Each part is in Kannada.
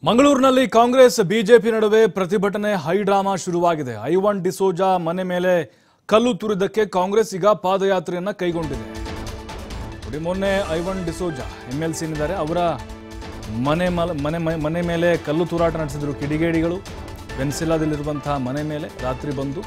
ಮಂಗಳೂರಿನಲ್ಲಿ ಕಾಂಗ್ರೆಸ್ ಬಿಜೆಪಿ ನಡುವೆ ಪ್ರತಿಭಟನೆ ಹೈಡ್ರಾಮಾ ಶುರುವಾಗಿದೆ ಐವನ್ ಡಿಸೋಜಾ ಮನೆ ಮೇಲೆ ಕಲ್ಲು ತುರಿದಕ್ಕೆ ಕಾಂಗ್ರೆಸ್ ಈಗ ಪಾದಯಾತ್ರೆಯನ್ನ ಕೈಗೊಂಡಿದೆ ನೋಡಿ ಮೊನ್ನೆ Ivan D'Souza M L C ಏನಿದ್ದಾರೆ ಅವರ ಮನೆ ಮಲ- ಮನೆ ಮನೆ- ಮನೆ ಮೇಲೆ ಕಲ್ಲು ತೂರಾಟ ನಡೆಸಿದ್ರು ಕಿಡಿಗೇಡಿಗಳು ವೆನ್ಸಿಲಾದಲ್ಲಿರುವಂತಹ ಮನೆ ಮೇಲೆ ರಾತ್ರಿ ಬಂದು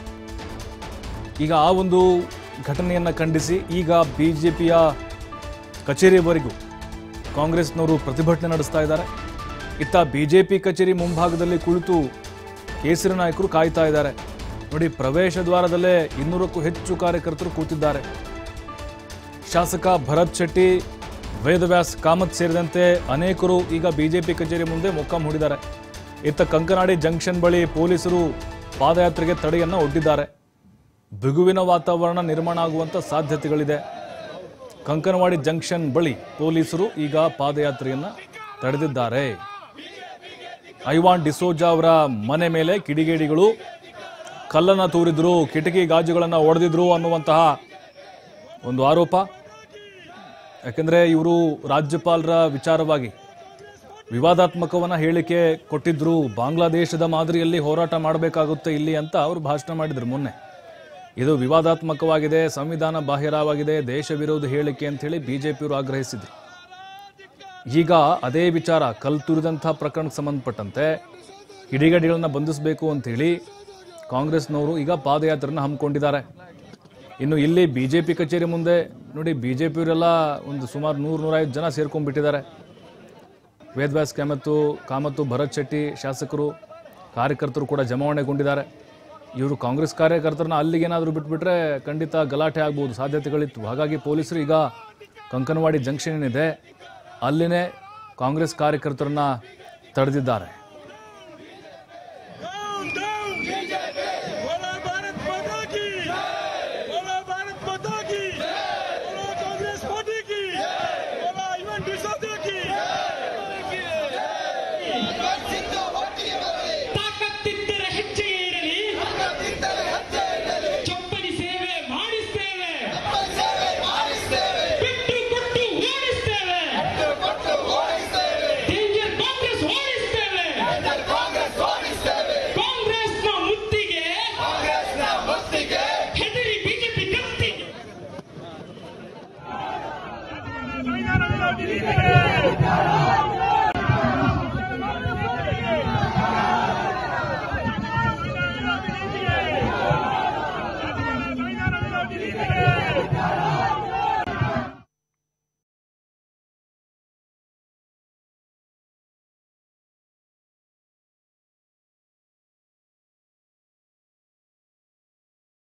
ಈಗ ಆ ಒಂದು ಘಟನೆಯನ್ನು ಖಂಡಿಸಿ ಈಗ ಬಿಜೆಪಿಯ ಕಚೇರಿವರೆಗೂ ಕಾಂಗ್ರೆಸ್ನವರು ಪ್ರತಿಭಟನೆ ನಡೆಸ್ತಾ ಇದ್ದಾರೆ ಇತ್ತ ಬಿಜೆಪಿ ಕಚೇರಿ ಮುಂಭಾಗದಲ್ಲಿ ಕುಳಿತು ಕೇಸರಿ ನಾಯಕರು ಕಾಯ್ತಾ ಇದ್ದಾರೆ ನೋಡಿ ಪ್ರವೇಶ ದ್ವಾರದಲ್ಲೇ ಇನ್ನೂರಕ್ಕೂ ಹೆಚ್ಚು ಕಾರ್ಯಕರ್ತರು ಕೂತಿದ್ದಾರೆ ಶಾಸಕ ಭರತ್ ಶೆಟ್ಟಿ ವೇದವ್ಯಾಸ್ ಕಾಮತ್ ಸೇರಿದಂತೆ ಅನೇಕರು ಈಗ ಬಿಜೆಪಿ ಕಚೇರಿ ಮುಂದೆ ಮೊಕ್ಕಾಂ ಹೂಡಿದ್ದಾರೆ ಇತ್ತ ಕಂಕನಾಡಿ ಜಂಕ್ಷನ್ ಬಳಿ ಪೊಲೀಸರು ಪಾದಯಾತ್ರೆಗೆ ತಡೆಯನ್ನ ಒಡ್ಡಿದ್ದಾರೆ ಬಿಗುವಿನ ವಾತಾವರಣ ನಿರ್ಮಾಣ ಆಗುವಂತ ಸಾಧ್ಯತೆಗಳಿದೆ ಕಂಕನವಾಡಿ ಜಂಕ್ಷನ್ ಬಳಿ ಪೊಲೀಸರು ಈಗ ಪಾದಯಾತ್ರೆಯನ್ನ ತಡೆದಿದ್ದಾರೆ ಐವಾನ್ ಡಿಸೋಜಾ ಅವರ ಮನೆ ಮೇಲೆ ಕಿಡಿಗೇಡಿಗಳು ಕಲ್ಲನ್ನ ತೂರಿದ್ರು ಕಿಟಕಿ ಗಾಜುಗಳನ್ನು ಒಡೆದಿದ್ರು ಅನ್ನುವಂತಹ ಒಂದು ಆರೋಪ ಯಾಕೆಂದ್ರೆ ಇವರು ರಾಜ್ಯಪಾಲರ ವಿಚಾರವಾಗಿ ವಿವಾದಾತ್ಮಕವನ್ನ ಹೇಳಿಕೆ ಕೊಟ್ಟಿದ್ರು ಬಾಂಗ್ಲಾದೇಶದ ಮಾದರಿಯಲ್ಲಿ ಹೋರಾಟ ಮಾಡಬೇಕಾಗುತ್ತೆ ಇಲ್ಲಿ ಅಂತ ಅವರು ಭಾಷಣ ಮಾಡಿದ್ರು ಮೊನ್ನೆ ಇದು ವಿವಾದಾತ್ಮಕವಾಗಿದೆ ಸಂವಿಧಾನ ಬಾಹಿರವಾಗಿದೆ ದೇಶ ವಿರೋಧಿ ಹೇಳಿಕೆ ಅಂತ ಹೇಳಿ ಬಿಜೆಪಿಯವರು ಆಗ್ರಹಿಸಿದ್ರು ಈಗ ಅದೇ ವಿಚಾರ ಕಲ್ ತುರಿದಂಥ ಪ್ರಕರಣಕ್ಕೆ ಸಂಬಂಧಪಟ್ಟಂತೆ ಕಿಡಿಗೇಡಿಗಳನ್ನ ಬಂಧಿಸಬೇಕು ಅಂತೇಳಿ ಕಾಂಗ್ರೆಸ್ನವರು ಈಗ ಪಾದಯಾತ್ರೆನ ಹಮ್ಮಿಕೊಂಡಿದ್ದಾರೆ ಇನ್ನು ಇಲ್ಲಿ ಬಿಜೆಪಿ ಕಚೇರಿ ಮುಂದೆ ನೋಡಿ ಬಿಜೆಪಿಯವರೆಲ್ಲ ಒಂದು ಸುಮಾರು ನೂರು ನೂರೈವತ್ತು ಜನ ಸೇರ್ಕೊಂಡ್ಬಿಟ್ಟಿದ್ದಾರೆ ವೇದವ್ಯಾಸ್ ಕಾಮತ್ತು ಕಾಮತ್ತು ಭರತ್ ಶೆಟ್ಟಿ ಶಾಸಕರು ಕಾರ್ಯಕರ್ತರು ಕೂಡ ಜಮಾವಣೆಗೊಂಡಿದ್ದಾರೆ ಇವರು ಕಾಂಗ್ರೆಸ್ ಕಾರ್ಯಕರ್ತರನ್ನ ಅಲ್ಲಿಗೇನಾದರೂ ಬಿಟ್ಬಿಟ್ರೆ ಖಂಡಿತ ಗಲಾಟೆ ಆಗ್ಬೋದು ಸಾಧ್ಯತೆಗಳಿತ್ತು ಹಾಗಾಗಿ ಪೊಲೀಸರು ಈಗ ಕಂಕನವಾಡಿ ಜಂಕ್ಷನ್ ಏನಿದೆ ಅಲ್ಲಿನೇ ಕಾಂಗ್ರೆಸ್ ಕಾರ್ಯಕರ್ತರನ್ನ ತಡೆದಿದ್ದಾರೆ Down, down! बोलो भारत माता की बोलो भारत माता की बोलो कांग्रेस पार्टी की बोलो इवन डिसोजा की